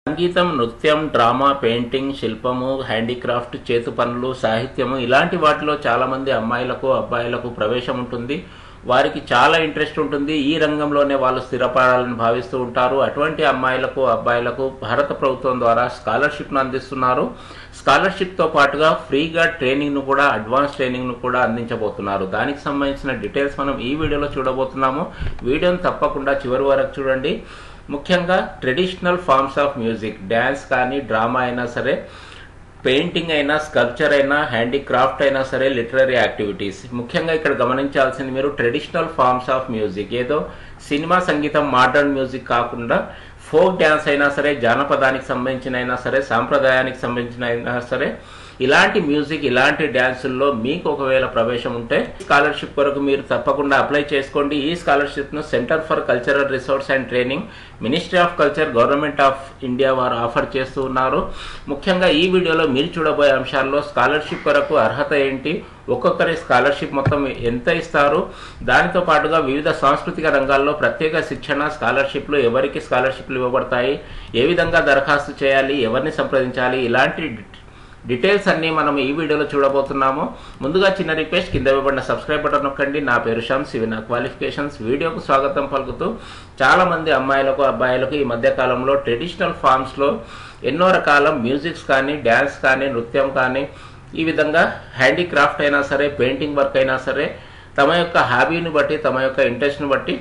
సంగీతం నృత్యం drama painting శిల్పము handicraft చేతు పనులు సాహిత్యము ఇలాంటి వాటిలో చాలామంది అమ్మాయిలకు అబ్బాయిలకు ప్రవేశం ఉంటుంది వారికి చాలా ఇంట్రెస్ట్ ఉంటుంది ఈ రంగంలోనే వాళ్ళు స్థిరపడాలని భావిస్తూ ఉంటారు అటువంటి అమ్మాయిలకు అబ్బాయిలకు భారత ప్రభుత్వం ద్వారా స్కాలర్షిప్ను అందిస్తున్నారు స్కాలర్షిప్తో పాటుగా ఫ్రీగా ట్రైనింగ్ను కూడా అడ్వాన్స్ ట్రైనింగ్ను కూడా అందించబోతున్నారు దానికి సంబంధించిన డీటెయిల్స్ మనం ఈ వీడియోలో చూడబోతున్నాము వీడియోని తప్పకుండా చివరి వరకు చూడండి ముఖ్యంగా traditional forms of music dance కానీ డ్రామా అయినా సరే పెయింటింగ్ అయినా స్కల్ప్చర్ అయినా హ్యాండీక్రాఫ్ట్ అయినా సరే లిటరరీ యాక్టివిటీస్ ముఖ్యంగా ఇక్కడ గమనించాల్సింది మీరు ట్రెడిషనల్ ఫార్మ్స్ ఆఫ్ మ్యూజిక్ ఏదో సినిమా సంగీతం మోడర్న్ మ్యూజిక్ కాకుండా ఫోక్ డ్యాన్స్ అయినా సరే జానపదానికి సంబంధించిన అయినా సరే సాంప్రదాయానికి సంబంధించిన అయినా సరే ఇలాంటి మ్యూజిక్ ఇలాంటి డ్యాన్సుల్లో మీకు ఒకవేళ ప్రవేశం ఉంటే స్కాలర్షిప్ కొరకు మీరు తప్పకుండా అప్లై చేసుకోండి ఈ స్కాలర్షిప్ను centre for cultural resource and training ministry of culture government of India వారు ఆఫర్ చేస్తూ ఉన్నారు ముఖ్యంగా ఈ వీడియోలో మీరు చూడబోయే అంశాల్లో స్కాలర్షిప్ కొరకు అర్హత ఏంటి ఒక్కొక్కరి స్కాలర్షిప్ మొత్తం ఎంత ఇస్తారు దానితో పాటుగా వివిధ సాంస్కృతిక రంగాల్లో ప్రత్యేక శిక్షణ స్కాలర్షిప్లు ఎవరికి స్కాలర్షిప్లు ఇవ్వబడతాయి ఏ విధంగా దరఖాస్తు చేయాలి ఎవరిని సంప్రదించాలి ఇలాంటి డీటెయిల్స్ అన్ని మనం ఈ వీడియోలో చూడబోతున్నాము ముందుగా చిన్న రిక్వెస్ట్ కింద ఇవ్వబడిన సబ్స్క్రైబ్ బటన్ నొక్కండి నా పేరు షమ్స్ ఇవి నా క్వాలిఫికేషన్స్ వీడియోకు స్వాగతం పలుకుతూ చాలా మంది అమ్మాయిలకు అబ్బాయిలకు ఈ మధ్య కాలంలో ట్రెడిషనల్ ఫామ్స్లో ఎన్నో రకాల మ్యూజిక్స్ కానీ డ్యాన్స్ కానీ నృత్యం కానీ ఈ విధంగా హ్యాండీక్రాఫ్ట్ అయినా సరే పెయింటింగ్ వర్క్ అయినా సరే తమ యొక్క హాబీని బట్టి తమ యొక్క ఇంట్రెస్ట్ని బట్టి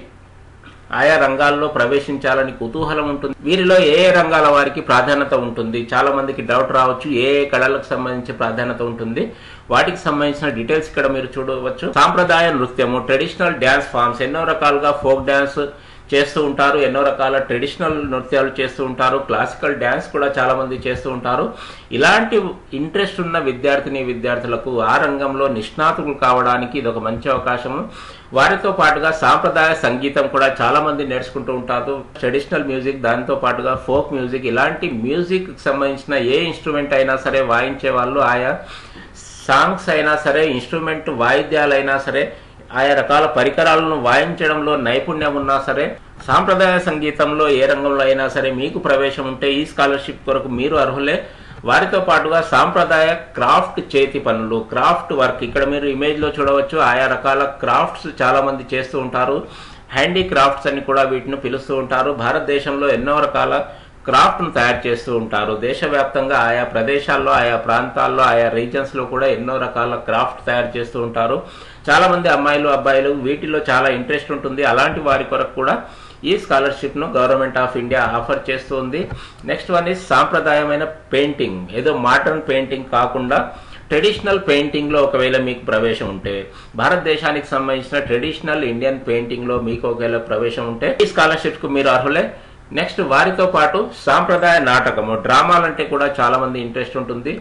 ఆయా రంగాల్లో ప్రవేశించాలని కుతూహలం ఉంటుంది వీరిలో ఏ ఏ రంగాల వారికి ప్రాధాన్యత ఉంటుంది చాలా మందికి డౌట్ రావచ్చు ఏ ఏ కళలకు సంబంధించి ప్రాధాన్యత ఉంటుంది వాటికి సంబంధించిన డీటెయిల్స్ ఇక్కడ మీరు చూడవచ్చు సాంప్రదాయ నృత్యము ట్రెడిషనల్ డ్యాన్స్ ఫామ్స్ ఎన్నో రకాలుగా ఫోక్ డ్యాన్స్ చేస్తూ ఉంటారు ఎన్నో రకాల ట్రెడిషనల్ నృత్యాలు చేస్తూ ఉంటారు క్లాసికల్ డ్యాన్స్ కూడా చాలా మంది చేస్తూ ఉంటారు ఇలాంటి ఇంట్రెస్ట్ ఉన్న విద్యార్థిని విద్యార్థులకు ఆ రంగంలో నిష్ణాతులు కావడానికి ఇది ఒక మంచి అవకాశము వారితో పాటుగా సాంప్రదాయ సంగీతం కూడా చాలా మంది నేర్చుకుంటూ ఉంటారు ట్రెడిషనల్ మ్యూజిక్ దానితో పాటుగా ఫోక్ మ్యూజిక్ ఇలాంటి మ్యూజిక్ సంబంధించిన ఏ ఇన్స్ట్రుమెంట్ అయినా సరే వాయించే వాళ్ళు ఆయా సాంగ్స్ అయినా సరే ఇన్స్ట్రుమెంట్ వాయిద్యాలైనా సరే ఆయా రకాల పరికరాలను వాయించడంలో నైపుణ్యం ఉన్నా సరే సాంప్రదాయ సంగీతంలో ఏ రంగంలో అయినా సరే మీకు ప్రవేశం ఉంటే ఈ స్కాలర్షిప్ కొరకు మీరు అర్హులే వారితో పాటుగా సాంప్రదాయ క్రాఫ్ట్ చేతి పనులు క్రాఫ్ట్ వర్క్ ఇక్కడ మీరు ఇమేజ్లో చూడవచ్చు ఆయా రకాల క్రాఫ్ట్స్ చాలా మంది చేస్తూ ఉంటారు హ్యాండీ క్రాఫ్ట్స్ అని కూడా వీటిని పిలుస్తూ ఉంటారు భారతదేశంలో ఎన్నో రకాల క్రాఫ్ట్ను తయారు చేస్తూ ఉంటారు దేశవ్యాప్తంగా ఆయా ప్రదేశాల్లో ఆయా ప్రాంతాల్లో ఆయా రీజన్స్లో కూడా ఎన్నో రకాల క్రాఫ్ట్ తయారు చేస్తూ ఉంటారు చాలా మంది అమ్మాయిలు అబ్బాయిలు వీటిలో చాలా ఇంట్రెస్ట్ ఉంటుంది అలాంటి వారి కొరకు కూడా ఈ స్కాలర్షిప్ను గవర్నమెంట్ ఆఫ్ ఇండియా ఆఫర్ చేస్తుంది నెక్స్ట్ వన్ ఈజ్ సాంప్రదాయమైన పెయింటింగ్ ఏదో మోడర్న్ పెయింటింగ్ కాకుండా ట్రెడిషనల్ పెయింటింగ్లో ఒకవేళ మీకు ప్రవేశం ఉంటే భారతదేశానికి సంబంధించిన ట్రెడిషనల్ ఇండియన్ పెయింటింగ్లో మీకు ఒకవేళ ప్రవేశం ఉంటే ఈ స్కాలర్షిప్కు మీరు అర్హులే నెక్స్ట్ వారితో పాటు సాంప్రదాయ నాటకము డ్రామాలంటే కూడా చాలా మంది ఇంట్రెస్ట్ ఉంటుంది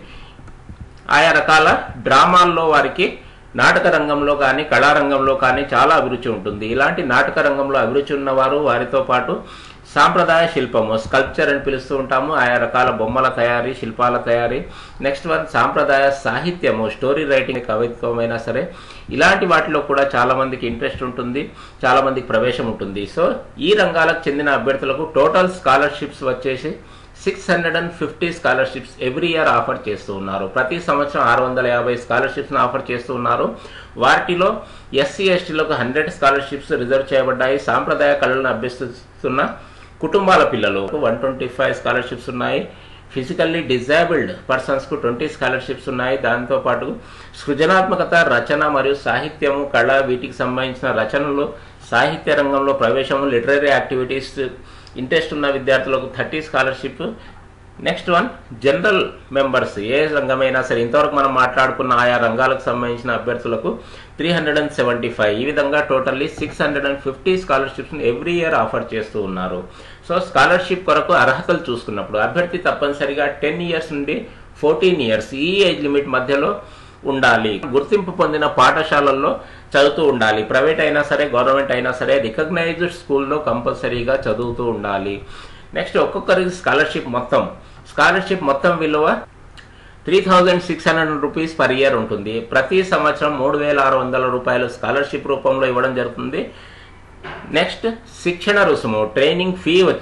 ఆయా రకాల డ్రామాల్లో వారికి నాటక రంగంలో కానీ కళారంగంలో కానీ చాలా అభిరుచి ఉంటుంది ఇలాంటి నాటక రంగంలో అభిరుచి ఉన్నవారు వారితో పాటు సాంప్రదాయ శిల్పము స్కల్ప్చర్ అని పిలుస్తూ ఉంటాము ఆయా రకాల బొమ్మల తయారీ శిల్పాల తయారీ నెక్స్ట్ వన్ సాంప్రదాయ సాహిత్యము స్టోరీ రైటింగ్ కవిత్వం అయినా సరే ఇలాంటి వాటిలో కూడా చాలా మందికి ఇంట్రెస్ట్ ఉంటుంది చాలా మందికి ప్రవేశం ఉంటుంది సో ఈ రంగాలకు చెందిన అభ్యర్థులకు టోటల్ స్కాలర్షిప్స్ వచ్చేసి six hundred and fifty scholarships every year offer చేస్తూ ఉన్నారు ప్రతి సంవత్సరం ఆరు వందల యాభై స్కాలర్షిప్స్ను ఆఫర్ చేస్తూ ఉన్నారు వాటిలో ఎస్సీ ఎస్టీలకు హండ్రెడ్ స్కాలర్షిప్స్ రిజర్వ్ చేయబడ్డాయి సాంప్రదాయ కళలను అభ్యసిస్తున్న కుటుంబాల పిల్లలు వన్ ట్వంటీ ఫైవ్ స్కాలర్షిప్స్ ఉన్నాయి ఫిజికల్లీ డిజేబుల్డ్ పర్సన్స్కు ట్వంటీ స్కాలర్షిప్స్ ఉన్నాయి దాంతోపాటు సృజనాత్మకత రచన మరియు సాహిత్యము కళ వీటికి సంబంధించిన రచనలు సాహిత్య రంగంలో ప్రవేశము లిటరరీ యాక్టివిటీస్ ఇంట్రెస్ట్ ఉన్న విద్యార్థులకు thirty scholarship next one general members ఏ రంగమైనా సరే ఇంతవరకు మనం మాట్లాడుకున్న ఆయా రంగాలకు సంబంధించిన అభ్యర్థులకు three hundred and seventy five ఈ విధంగా totally six hundred and fifty స్కాలర్షిప్స్ని ఎవ్రీ ఇయర్ ఆఫర్ చేస్తూ ఉన్నారు సో స్కాలర్షిప్ కొరకు అర్హతలు చూసుకున్నప్పుడు అభ్యర్థి తప్పనిసరిగా టెన్ ఇయర్స్ నుండి ఫోర్టీన్ ఇయర్స్ ఈ ఏజ్ లిమిట్ మధ్యలో ఉండాలి గుర్తింపు పొందిన పాఠశాలల్లో చదువుతూ ఉండాలి ప్రైవేట్ అయినా సరే గవర్నమెంట్ అయినా సరే రికగ్నైజ్డ్ స్కూల్లో కంపల్సరీగా చదువుతూ ఉండాలి నెక్స్ట్ ఒక్కొక్కరి స్కాలర్షిప్ మొత్తం స్కాలర్షిప్ మొత్తం విలువ three thousand six hundred rupees per year ఉంటుంది ప్రతి సంవత్సరం మూడు వేల ఆరు వందల రూపాయలు స్కాలర్షిప్ రూపంలో ఇవ్వడం జరుగుతుంది నెక్స్ట్ శిక్షణ రుసుము ట్రైనింగ్ ఫీ వచ్చేసి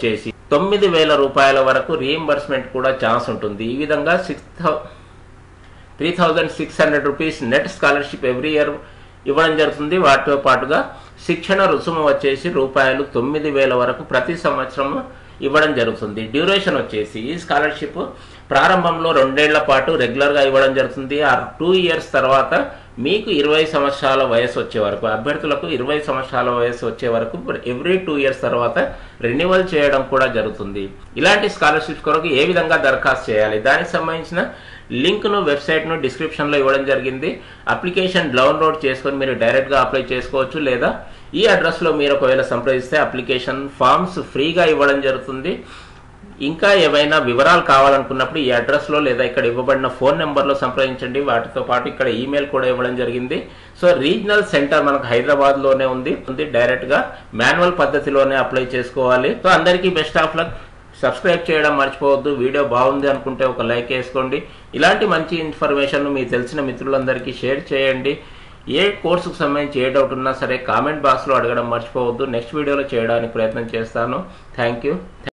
తొమ్మిది వేల రూపాయల వరకు రీఎంబర్స్మెంట్ కూడా ఛాన్స్ ఉంటుంది ఈ విధంగా six three thousand six hundred rupees net scholarship every year ఇవ్వడం జరుగుతుంది వాటితో పాటుగా శిక్షణ రుసుము వచ్చేసి రూపాయలు తొమ్మిది వేల వరకు ప్రతి సంవత్సరం ఇవ్వడం జరుగుతుంది డ్యూరేషన్ వచ్చేసి ఈ స్కాలర్షిప్ ప్రారంభంలో రెండేళ్ల పాటు రెగ్యులర్గా ఇవ్వడం జరుగుతుంది ఆ టూ ఇయర్స్ తర్వాత మీకు ఇరవై సంవత్సరాల వయసు వచ్చే వరకు అభ్యర్థులకు ఇరవై సంవత్సరాల వయసు వచ్చే వరకు ఎవ్రీ టూ ఇయర్స్ తర్వాత రెన్యువల్ చేయడం కూడా జరుగుతుంది ఇలాంటి స్కాలర్షిప్స్ కొరకు ఏ విధంగా దరఖాస్తు చేయాలి దానికి సంబంధించిన లింక్ను వెబ్సైట్ను డిస్క్రిప్షన్లో ఇవ్వడం జరిగింది అప్లికేషన్ డౌన్లోడ్ చేసుకొని మీరు డైరెక్ట్గా అప్లై చేసుకోవచ్చు లేదా ఈ అడ్రస్లో మీరు ఒకవేళ సంప్రదిస్తే అప్లికేషన్ ఫామ్స్ ఫ్రీగా ఇవ్వడం జరుగుతుంది ఇంకా ఏవైనా వివరాలు కావాలనుకున్నప్పుడు ఈ అడ్రస్లో లేదా ఇక్కడ ఇవ్వబడిన ఫోన్ నెంబర్లో సంప్రదించండి వాటితో పాటు ఇక్కడ ఈమెయిల్ కూడా ఇవ్వడం జరిగింది సో రీజనల్ సెంటర్ మనకు హైదరాబాద్లోనే ఉంది ఉంది డైరెక్ట్గా మాన్యువల్ పద్ధతిలోనే అప్లై చేసుకోవాలి సో అందరికీ బెస్ట్ ఆఫ్ లక్ సబ్స్క్రైబ్ చేయడం మర్చిపోవద్దు వీడియో బాగుంది అనుకుంటే ఒక లైక్ వేసుకోండి ఇలాంటి మంచి ఇన్ఫర్మేషన్ మీ తెలిసిన మిత్రులందరికీ షేర్ చేయండి ఏ కోర్సుకు సంబంధించి ఏ డౌట్ ఉన్నా సరే కామెంట్ బాక్స్లో అడగడం మర్చిపోవద్దు నెక్స్ట్ వీడియోలో చేయడానికి ప్రయత్నం చేస్తాను థ్యాంక్ యూ